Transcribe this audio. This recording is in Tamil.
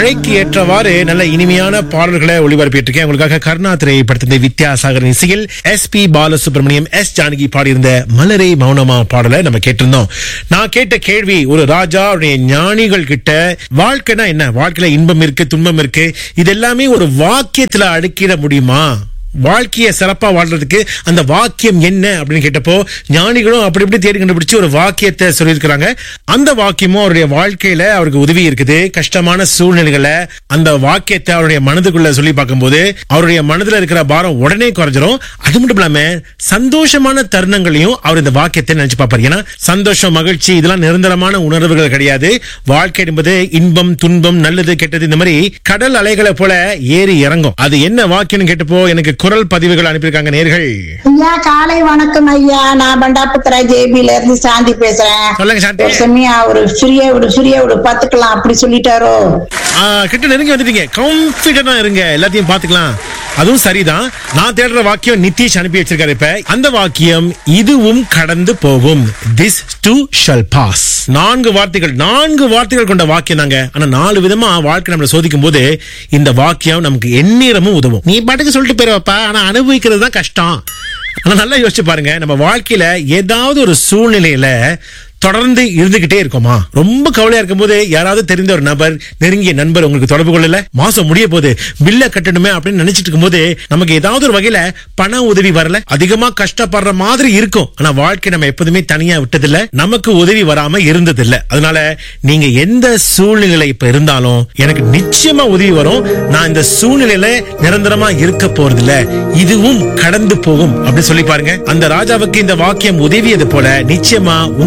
மழைக்கு ஏற்றவாறு நல்ல இனிமையான பாடல்களை ஒளிபரப்பிட்டு இருக்கேன் உங்களுக்காக கருணா திரைப்படத்தின் வித்யாசாகர் இசையில் S P Balasubrahmanyam S Janaki பாடியிருந்த மலரே மௌனமா பாடலை நம்ம கேட்டிருந்தோம் நான் கேட்ட கேள்வி ஒரு ராஜா அவருடைய ஞானிகள் கிட்ட வாழ்க்கைனா என்ன வாழ்க்கையில இன்பம் இருக்கு துன்பம் இருக்கு இது எல்லாமே ஒரு வாக்கியத்துல அடுக்கிட முடியுமா வாழ்க்கையை சிறப்பா வாழ்றதுக்கு அந்த வாக்கியம் என்ன அப்படின்னு கேட்டப்போ ஞானிகளும் அப்படி இப்படி தேடி கண்டுபிடிச்சு ஒரு வாக்கியத்தை சொல்லியிருக்கிறாங்க அந்த வாக்கியமும் அவருடைய வாழ்க்கையில அவருக்கு உதவி இருக்குது கஷ்டமான சூழ்நிலைகளை அந்த வாக்கியத்தை அவருடைய மனதுக்குள்ள சொல்லி பார்க்கும்போது அவருடைய மனதுல இருக்கிற பாரம் உடனே குறைஞ்சிரும் அது மட்டும் இல்லாம சந்தோஷமான தருணங்களையும் அவர் இந்த வாக்கியத்தை நினைச்சு பார்ப்பார் ஏன்னா சந்தோஷம் மகிழ்ச்சி இதெல்லாம் நிரந்தரமான உணர்வுகள் கிடையாது வாழ்க்கை என்பது இன்பம் துன்பம் நல்லது கெட்டது இந்த மாதிரி கடல் அலைகளை போல ஏறி இறங்கும் அது என்ன வாக்கியம்னு கேட்டப்போ எனக்கு குரல் பதிவுகள் அனுப்பியிருக்காங்க நேர்கள் ஐயா காலை வணக்கம் ஐயா நான் பண்டாபுத்திரா ஜேபில இருந்து சாந்தி பேசுறேன் சொல்லுங்க சாந்தி. ஒரு சமயம் அவரு ஃப்ரீயா விடு ஃப்ரீயா விடு பாத்துக்கலாம் அப்படி சொல்லிட்டாரோ ஆ, கிட்ட நெருங்கி வந்துட்டீங்க கான்பிடண்டா இருங்க எல்லாத்தையும் பாத்துக்கலாம் அதுவும் சரிதான் நான் தேடுற வாக்கியம் நிதிஷ் அனுப்பி வச்சிருக்காரு இப்ப அந்த வாக்கியம் இதுவும் கடந்து போகும் திஸ் டு ஷல் பாஸ் நான்கு வார்த்தைகள் நான்கு வார்த்தைகள் கொண்ட வாக்கியம் தாங்க ஆனா நாலு விதமா வாழ்க்கை நம்மளை சோதிக்கும் போது இந்த வாக்கியம் நமக்கு எந்நேரமும் உதவும் நீ பாட்டுக்கு சொல்லிட்டு போயிருவப்பா ஆனா அனுபவிக்கிறது தான் கஷ்டம் ஆனா நல்லா யோசிச்சு பாருங்க நம்ம வாழ்க்கையில ஏதாவது ஒரு சூழ்நிலையில தொடர்ந்து இருந்துகிட்டே இருக்கோமா ரொம்ப கவலையா இருக்கும்போது யாராவது தெரிந்த ஒரு நபர் நெருங்கிய நண்பர் உங்களுக்கு தொடர்பு கொள்ளல மாசம் முடிய போது பில்ல கட்டணுமே அப்படின்னு நினைச்சிட்டு இருக்கும்போது நமக்கு ஏதாவது ஒரு வகையில பண உதவி வரல அதிகமா கஷ்டப்படுற மாதிரி இருக்கும் ஆனா வாழ்க்கை நம்ம எப்போதுமே தனியா விட்டதில்ல நமக்கு உதவி வராம இருந்ததில்ல அதனால நீங்க எந்த சூழ்நிலை இப்ப இருந்தாலும் எனக்கு நிச்சயமா உதவி வரும் நான் இந்த சூழ்நிலையில நிரந்தரமா இருக்க போறதில்ல இதுவும் கடந்து போகும் அப்படின்னு சொல்லி பாருங்க அந்த ராஜாவுக்கு இந்த வாக்கியம் உதவியது போல நிச்சயமா